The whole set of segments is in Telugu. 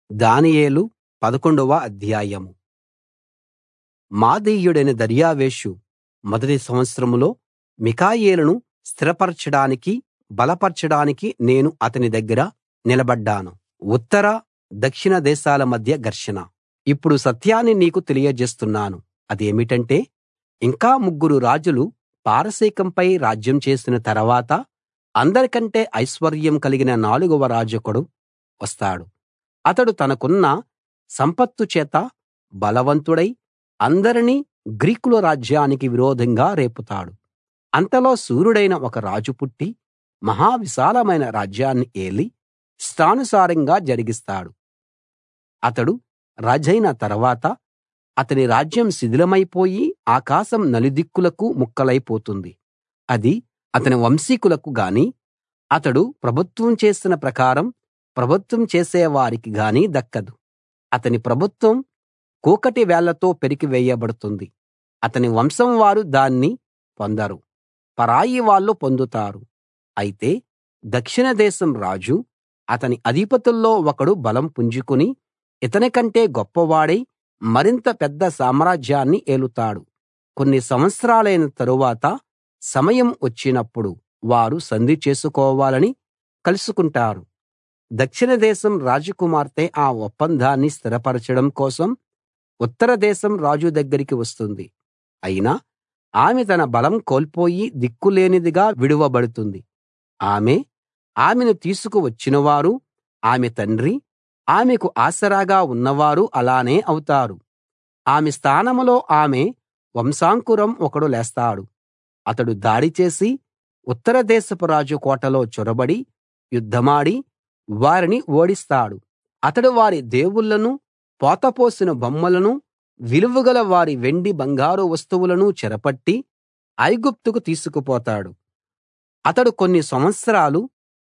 దానియేలు పదకొండవ అధ్యాయం మాదీయుడైన దర్యావేషు మొదటి సంవత్సరంలో మిఖాయేలును స్థిరపరచడానికి బలపరచడానికి నేను అతని దగ్గర నిలబడ్డాను ఉత్తర దక్షిణ దేశాల మధ్య ఘర్షణ ఇప్పుడు సత్యాన్ని నీకు తెలియజేస్తున్నాను అదేమిటంటే ఇంకా ముగ్గురు రాజులు పారసీకంపై రాజ్యం చేసిన తర్వాత అందరికంటే ఐశ్వర్యం కలిగిన నాలుగవ రాజొకడు వస్తాడు అతడు తనకున్న సంపత్తు చేత బలవంతుడై అందరినీ గ్రీకుల రాజ్యానికి విరోధంగా రేపుతాడు అంతలో శూరుడైన ఒక రాజు పుట్టి మహా విశాలమైన రాజ్యాన్ని ఏలి ఇష్టానుసారంగా జరిగిస్తాడు అతడు రాజైన తర్వాత అతని రాజ్యం శిథిలమైపోయి ఆకాశం నలుదిక్కులకు ముక్కలైపోతుంది అది అతని వంశీకులకు గాని అతడు ప్రభుత్వం చేసిన ప్రకారం ప్రభుత్వం చేసేవారికి గాని దక్కదు అతని ప్రభుత్వం కూకటి వేళ్ళతో పెరికివేయబడుతుంది అతని వంశం వారు దాన్ని పొందరు పరాయి వాళ్ళు పొందుతారు అయితే దక్షిణ దేశం రాజు అతని అధిపతుల్లో ఒకడు బలం పుంజుకుని ఇతని కంటే గొప్పవాడై మరింత పెద్ద సామ్రాజ్యాన్ని ఏలుతాడు కొన్ని సంవత్సరాలైన తరువాత సమయం వచ్చినప్పుడు వారు సంధి చేసుకోవాలని కలుసుకుంటారు దక్షిణ దేశం రాజకుమార్తె ఆ ఒప్పందాన్ని స్థిరపరచడం కోసం ఉత్తర దేశం రాజు దగ్గరికి వస్తుంది అయినా ఆమె తన బలం కోల్పోయి దిక్కులేనిదిగా విడువబడుతుంది ఆమె ఆమెను తీసుకు వచ్చినవారు ఆమె తండ్రి ఆమెకు ఆసరాగా ఉన్నవారు అలానే అవుతారు ఆమె స్థానంలో ఆమె వంశాంకురం ఒకడు లేస్తాడు అతడు దాడి చేసి ఉత్తర దేశపు రాజు కోటలో చొరబడి యుద్ధమాడి వారిని ఓడిస్తాడు అతడు వారి దేవుళ్ళను పోతపోసిన బొమ్మలను విలువగల వారి వెండి బంగారు వస్తువులను చెరపట్టి ఐగుప్తుకు తీసుకుపోతాడు అతడు కొన్ని సంవత్సరాలు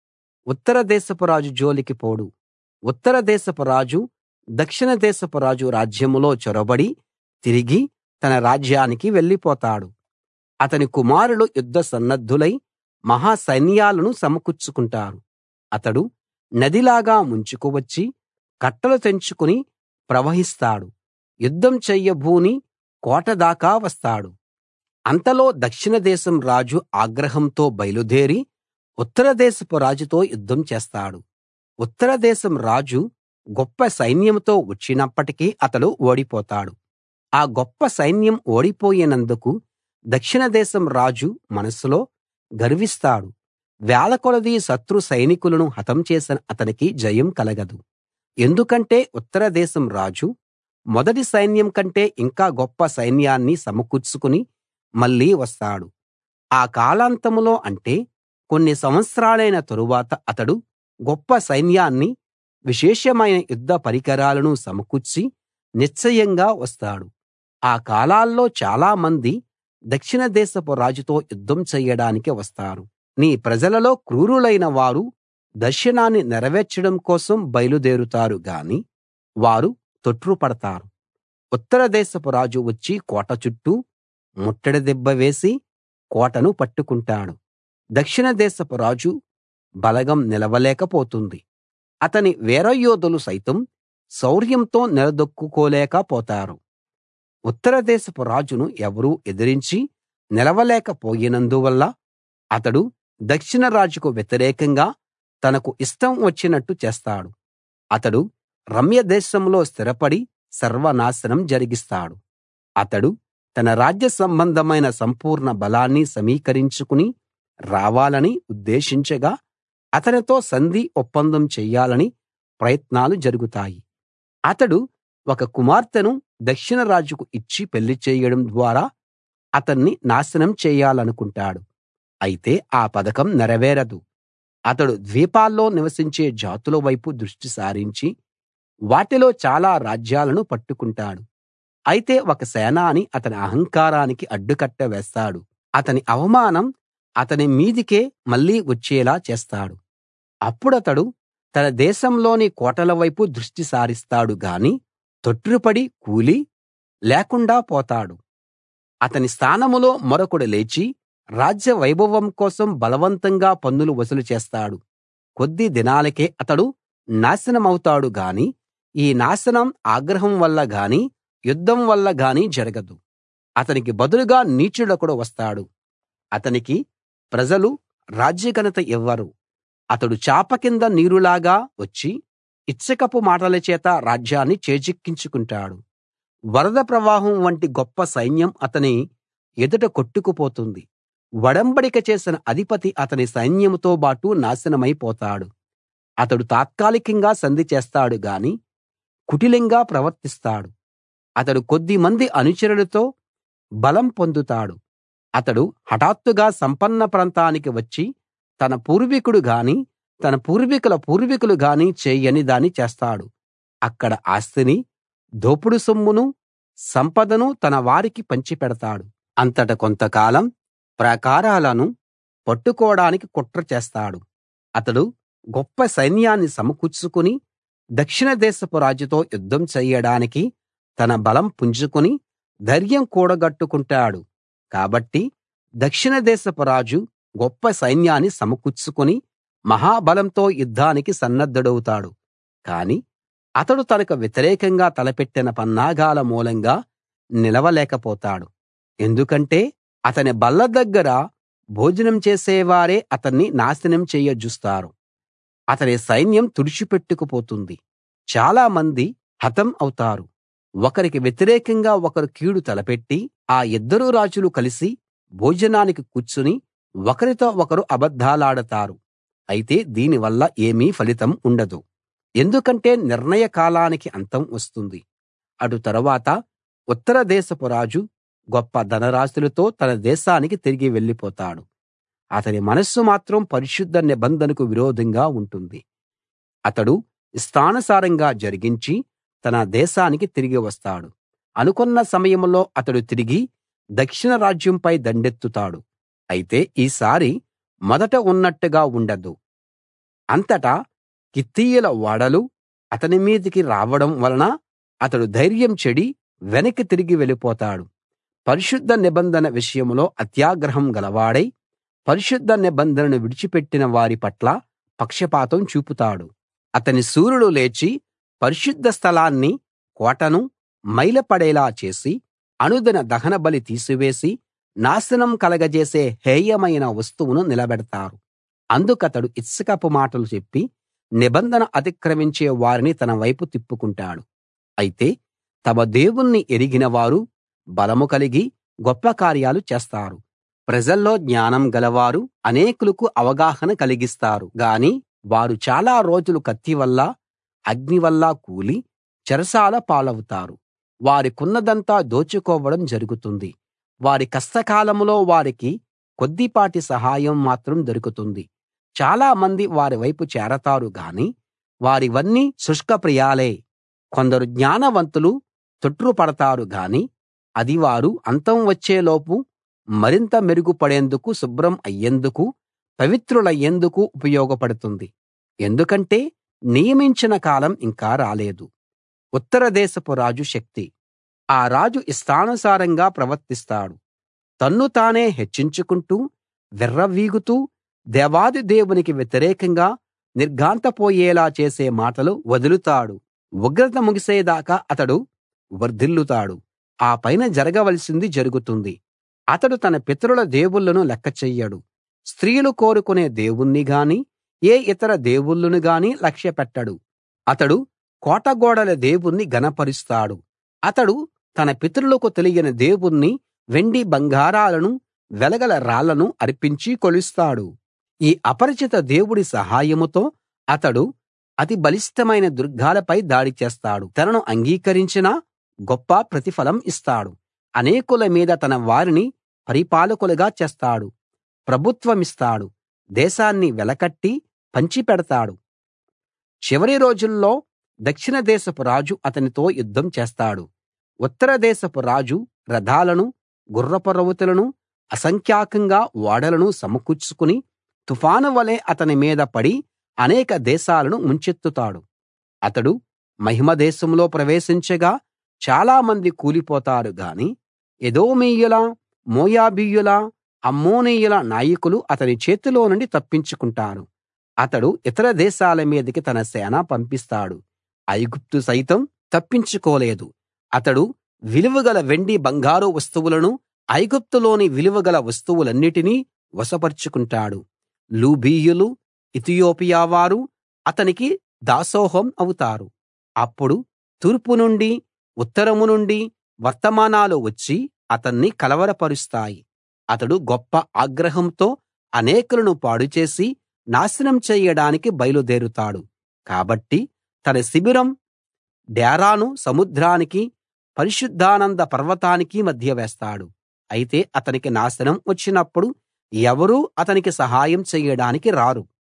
ఉత్తర దేశపు రాజు జోలికి పోడు ఉత్తర దేశపు రాజు దక్షిణ దేశపు రాజు రాజ్యంలో చొరబడి తిరిగి తన రాజ్యానికి వెళ్ళిపోతాడు అతని కుమారులు యుద్ధ సన్నద్ధులై మహా సైన్యాలను సమకూర్చుకుంటారు అతడు నదిలాగా ముంచుకు వచ్చి కట్టలు తెంచుకుని ప్రవహిస్తాడు యుద్ధం చెయ్యబూని కోట దాకా వస్తాడు అంతలో దక్షిణ దేశం రాజు ఆగ్రహంతో బయలుదేరి ఉత్తర దేశపు రాజుతో యుద్ధం చేస్తాడు ఉత్తర దేశం రాజు గొప్ప సైన్యంతో వచ్చినప్పటికీ అతడు ఓడిపోతాడు ఆ గొప్ప సైన్యం ఓడిపోయినందుకు దక్షిణ దేశం రాజు మనస్సులో గర్విస్తాడు వేలకొలది శత్రు సైనికులను హతం చేసిన అతనికి జయం కలగదు ఎందుకంటే ఉత్తర దేశం రాజు మొదటి సైన్యం కంటే ఇంకా గొప్ప సైన్యాన్ని సమకూర్చుకుని మళ్ళీ వస్తాడు ఆ కాలాంతంలో అంటే కొన్ని సంవత్సరాలైన తరువాత అతడు గొప్ప సైన్యాన్ని విశేషమైన యుద్ధ పరికరాలను సమకూర్చి నిశ్చయంగా వస్తాడు ఆ కాలాల్లో చాలా మంది దక్షిణ దేశపు రాజుతో యుద్ధం చెయ్యడానికి వస్తారు నీ ప్రజలలో క్రూరులైన వారు దర్శనాన్ని నెరవేర్చడం కోసం బయలుదేరుతారు గాని వారు తొట్రుపడతారు ఉత్తర దేశపు రాజు వచ్చి కోట చుట్టూ ముట్టడి దెబ్బ వేసి కోటను పట్టుకుంటాడు దక్షిణ దేశపు రాజు బలగం నిలవలేకపోతుంది అతని వీరయోధులు సైతం శౌర్యంతో నిలదొక్కుకోలేక పోతారు ఉత్తర దేశపు రాజును ఎవరూ ఎదిరించి నిలవలేకపోయినందువల్ల అతడు దక్షిణ రాజుకు వ్యతిరేకంగా తనకు ఇష్టం వచ్చినట్టు చేస్తాడు అతడు రమ్య దేశంలో స్థిరపడి సర్వనాశనం జరిగిస్తాడు అతడు తన రాజ్య సంబంధమైన సంపూర్ణ బలాన్ని సమీకరించుకుని రావాలని ఉద్దేశించగా అతనితో సంధి ఒప్పందం చెయ్యాలని ప్రయత్నాలు జరుగుతాయి అతడు ఒక కుమార్తెను దక్షిణ రాజుకు ఇచ్చి పెళ్లి చేయడం ద్వారా అతన్ని నాశనం చేయాలనుకుంటాడు అయితే ఆ పథకం నెరవేరదు అతడు ద్వీపాల్లో నివసించే జాతుల వైపు దృష్టి సారించి వాటిలో చాలా రాజ్యాలను పట్టుకుంటాడు అయితే ఒక సేనాని అతని అహంకారానికి అడ్డుకట్ట వేస్తాడు అతని అవమానం అతని మీదికే మళ్ళీ వచ్చేలా చేస్తాడు అప్పుడతడు తన దేశంలోని కోటల వైపు దృష్టి సారిస్తాడు గాని తొట్రుపడి కూలి లేకుండా పోతాడు అతని స్థానంలో మరొకడు లేచి రాజ్య వైభవం కోసం బలవంతంగా పన్నులు వసూలు చేస్తాడు కొద్ది దినాలకే అతడు నాశనమవుతాడు గాని ఈ నాశనం ఆగ్రహం వల్ల గానీ యుద్ధం వల్ల గానీ జరగదు అతనికి బదులుగా నీచుడొకడు వస్తాడు అతనికి ప్రజలు రాజ్యఘనత ఇవ్వరు అతడు చాప కింద నీరులాగా వచ్చి ఇచ్చకపు మాటల చేత రాజ్యాన్ని చేజిక్కించుకుంటాడు వరద ప్రవాహం వంటి గొప్ప సైన్యం అతని ఎదుట కొట్టుకుపోతుంది ఒడంబడిక చేసిన అధిపతి అతని సైన్యంతో బాటు నాశనమైపోతాడు అతడు తాత్కాలికంగా సంధి చేస్తాడు గాని కుటిలంగా ప్రవర్తిస్తాడు అతడు కొద్దిమంది అనుచరులతో బలం పొందుతాడు అతడు హఠాత్తుగా సంపన్న ప్రాంతానికి వచ్చి తన పూర్వీకుడు గాని తన పూర్వీకుల పూర్వీకులు గాని చేయని దాన్ని చేస్తాడు అక్కడ ఆస్తిని దోపుడు సొమ్మును సంపదను తన వారికి పంచిపెడతాడు అంతట కొంతకాలం ప్రాకారాలను పట్టుకోడానికి కుట్ర చేస్తాడు అతడు గొప్ప సైన్యాన్ని సమకూర్చుకుని దక్షిణ దేశపు రాజుతో యుద్ధం చెయ్యడానికి తన బలం పుంజుకుని ధైర్యం కూడగట్టుకుంటాడు కాబట్టి దక్షిణ దేశపు రాజు గొప్ప సైన్యాన్ని సమకూర్చుకుని మహాబలంతో యుద్ధానికి సన్నద్ధుడవుతాడు కాని అతడు తనకు వ్యతిరేకంగా తలపెట్టిన పన్నాగాల మూలంగా నిలవలేకపోతాడు ఎందుకంటే అతని బల్ల దగ్గర భోజనం చేసేవారే అతన్ని నాశనం చెయ్యజూస్తారు అతని సైన్యం తుడిచిపెట్టుకుపోతుంది చాలా మంది హతం అవుతారు ఒకరికి వ్యతిరేకంగా ఒకరు కీడు తలపెట్టి ఆ ఇద్దరు రాజులు కలిసి భోజనానికి కూర్చుని ఒకరితో ఒకరు అబద్ధాలాడతారు అయితే దీనివల్ల ఏమీ ఫలితం ఉండదు ఎందుకంటే నిర్ణయ కాలానికి అంతం వస్తుంది అటు తరువాత ఉత్తర దేశపు రాజు గొప్ప ధనరాశులతో తన దేశానికి తిరిగి వెళ్ళిపోతాడు అతని మనస్సు మాత్రం పరిశుద్ధ నిబంధనకు విరోధంగా ఉంటుంది అతడు ఇష్టానుసారంగా జరిగించి తన దేశానికి తిరిగి వస్తాడు అనుకున్న సమయంలో అతడు తిరిగి దక్షిణ రాజ్యంపై దండెత్తుతాడు అయితే ఈసారి మొదట ఉన్నట్టుగా ఉండదు అంతటా కిత్తీయుల ఓడలు అతని మీదికి రావడం వలన అతడు ధైర్యం చెడి వెనక్కి తిరిగి వెళ్ళిపోతాడు పరిశుద్ధ నిబంధన విషయంలో అత్యాగ్రహం గలవాడై పరిశుద్ధ నిబంధనను విడిచిపెట్టిన వారి పట్ల పక్షపాతం చూపుతాడు అతని శూరులు లేచి పరిశుద్ధ స్థలాన్ని కోటను మైలపడేలా చేసి అనుదిన దహనబలి తీసివేసి నాశనం కలగజేసే హేయమైన వస్తువును నిలబెడతారు అందుకతడు ఇచ్చకపు మాటలు చెప్పి నిబంధన అతిక్రమించే వారిని తన వైపు తిప్పుకుంటాడు అయితే తమ దేవుణ్ణి ఎరిగిన వారు బలము కలిగి గొప్ప కార్యాలు చేస్తారు ప్రజల్లో జ్ఞానం గలవారు అనేకులకు అవగాహన కలిగిస్తారు గాని వారు చాలా రోజులు కత్తి వల్ల అగ్ని వల్ల కూలి చెరసాల పాలవుతారు వారికున్నదంతా దోచుకోవడం జరుగుతుంది వారి కష్టకాలంలో వారికి కొద్దిపాటి సహాయం మాత్రం దొరుకుతుంది చాలా మంది వారి వైపు చేరతారు గాని వారివన్నీ శుష్కప్రియాలే కొందరు జ్ఞానవంతులు తొట్రుపడతారు గాని అది వారు అంతం వచ్చేలోపు మరింత మెరుగుపడేందుకు శుభ్రం అయ్యేందుకు పవిత్రులయ్యేందుకు ఉపయోగపడుతుంది ఎందుకంటే నియమించిన కాలం ఇంకా రాలేదు ఉత్తర దేశపు రాజు శక్తి ఆ రాజు ఇష్టానుసారంగా ప్రవర్తిస్తాడు తన్ను తానే హెచ్చించుకుంటూ విర్రవీగుతూ దేవాది దేవునికి వ్యతిరేకంగా నిర్ఘాంతపోయేలా చేసే మాటలు వదులుతాడు ఉగ్రత ముగిసేదాకా అతడు వర్ధిల్లుతాడు ఆ పైన జరగవలసింది జరుగుతుంది అతడు తన పితరుల దేవుళ్ళను లెక్క చెయ్యడు స్త్రీలు కోరుకునే దేవుణ్ణి గాని ఏ ఇతర దేవుళ్ళను గాని లక్ష్యపెట్టడు అతడు కోటగోడల దేవుణ్ణి ఘనపరుస్తాడు అతడు తన పితరులకు తెలియని దేవుణ్ణి వెండి బంగారాలను వెలగల రాళ్లను అర్పించి కొలుస్తాడు ఈ అపరిచిత దేవుడి సహాయంతో అతడు అతి బలిష్టమైన దుర్గాలపై దాడి చేస్తాడు తనను అంగీకరించిన గొప్ప ప్రతిఫలం ఇస్తాడు అనేకుల మీద తన వారిని పరిపాలకులుగా చేస్తాడు ప్రభుత్వమిస్తాడు దేశాన్ని వెలకట్టి పంచిపెడతాడు చివరి రోజుల్లో దక్షిణ దేశపు రాజు అతనితో యుద్ధం చేస్తాడు ఉత్తర దేశపు రాజు రథాలను గుర్రపు రౌతులను అసంఖ్యాకంగా ఓడలను సమకూర్చుకుని తుఫాను వలె అతని మీద పడి అనేక దేశాలను ముంచెత్తుతాడు అతడు మహిమ దేశంలో ప్రవేశించగా చాలా మంది కూలిపోతారు గాని ఎదోమీయుల మోయాబీయుల అమ్మోనీయుల నాయకులు అతని చేతిలో నుండి తప్పించుకుంటారు అతడు ఇతర దేశాల మీదికి తన సేన పంపిస్తాడు ఐగుప్తు సైతం తప్పించుకోలేదు అతడు విలువగల వెండి బంగారు వస్తువులను ఐగుప్తులోని విలువగల వస్తువులన్నిటినీ వశపరుచుకుంటాడు లూబీయులు ఇతియోపియా వారు అతనికి దాసోహం అవుతారు అప్పుడు తూర్పు నుండి ఉత్తరం నుండి వర్తమానాలు వచ్చి అతన్ని కలవరపరుస్తాయి అతడు గొప్ప ఆగ్రహంతో అనేకులను పాడుచేసి నాశనం చెయ్యడానికి బయలుదేరుతాడు కాబట్టి తన శిబిరం డేరాను సముద్రానికి పరిశుద్ధానంద పర్వతానికి మధ్య వేస్తాడు అయితే అతనికి నాశనం వచ్చినప్పుడు ఎవరూ అతనికి సహాయం చెయ్యడానికి రారు